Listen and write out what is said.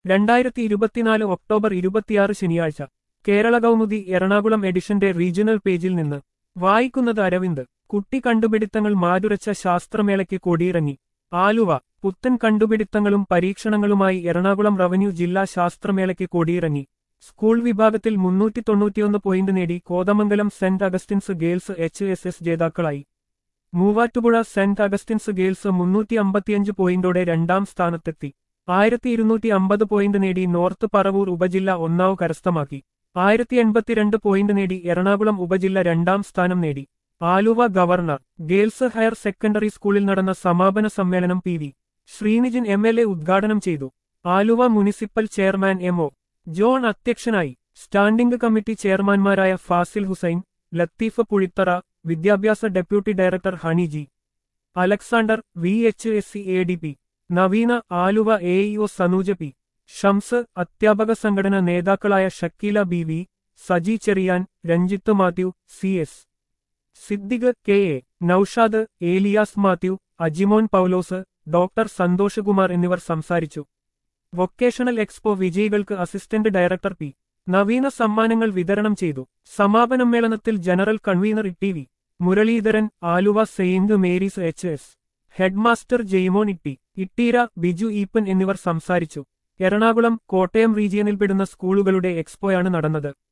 രണ്ടായിരത്തി ഇരുപത്തിനാല് ഒക്ടോബർ ഇരുപത്തിയാറ് ശനിയാഴ്ച കേരള കൗമുദി എറണാകുളം എഡിഷന്റെ റീജിയണൽ പേജിൽ നിന്ന് വായിക്കുന്നത് അരവിന്ദ് കുട്ടി കണ്ടുപിടുത്തങ്ങൾ മാതുരച്ച ശാസ്ത്രമേളയ്ക്ക് കൊടിയിറങ്ങി ആലുവ പുത്തൻ കണ്ടുപിടുത്തങ്ങളും പരീക്ഷണങ്ങളുമായി എറണാകുളം റവന്യൂ ജില്ലാ ശാസ്ത്രമേളയ്ക്ക് കൊടിയിറങ്ങി സ്കൂൾ വിഭാഗത്തിൽ മുന്നൂറ്റി തൊണ്ണൂറ്റിയൊന്ന് പോയിന്റ് നേടി കോതമംഗലം സെന്റ് Augustine's girls H S S ജേതാക്കളായി മൂവാറ്റുപുഴ സെന്റ് അഗസ്റ്റിൻസ് ഗേൾസ് മുന്നൂറ്റി അമ്പത്തിയഞ്ച് പോയിന്റോടെ രണ്ടാം സ്ഥാനത്തെത്തി ആയിരത്തി ഇരുന്നൂറ്റി അമ്പത് പോയിന്റ് നേടി നോർത്ത് പറവൂർ ഉപജില്ല ഒന്നാവ് കരസ്ഥമാക്കി ആയിരത്തി എൺപത്തിരണ്ട് പോയിന്റ് നേടി എറണാകുളം ഉപജില്ല രണ്ടാം സ്ഥാനം നേടി Aluva government girls higher secondary സ്കൂളിൽ നടന്ന സമാപന സമ്മേളനം P V Sreenijin M L A ഉദ്ഘാടനം ചെയ്തു Aluva municipal chairman M O John അധ്യക്ഷനായി സ്റ്റാൻഡിംഗ് കമ്മിറ്റി ചെയർമാൻമാരായ ഫാസിൽ ഹുസൈൻ ലത്തീഫ് പുഴിത്തറ വിദ്യാഭ്യാസ deputy director Honey G Alexander V H S C A D P Naveena Aluva A E O Sanuja P Shams അധ്യാപക സംഘടന നേതാക്കളായ Shakeela B V Saji Cherian Ranjith Mathew C S Siddique K A Naushad Elias Mathew Ajimon Paulose doctor Santhosh Kumar എന്നിവർ സംസാരിച്ചു വൊക്കേഷണൽ എക്സ്പോ വിജയികൾക്ക് assistant director P Naveena സമ്മാനങ്ങൾ വിതരണം ചെയ്തു സമാപനമ്മേളനത്തിൽ general convener T V Muraleedharan Aluva സെയിന്റ് Mary's H S headmaster Jaimon Itty Itteera Biju Eapen എന്നിവർ സംസാരിച്ചു എറണാകുളം കോട്ടയം റീജിയനിൽപ്പെടുന്ന സ്കൂളുകളുടെ എക്സ്പോയാണ് നടന്നത്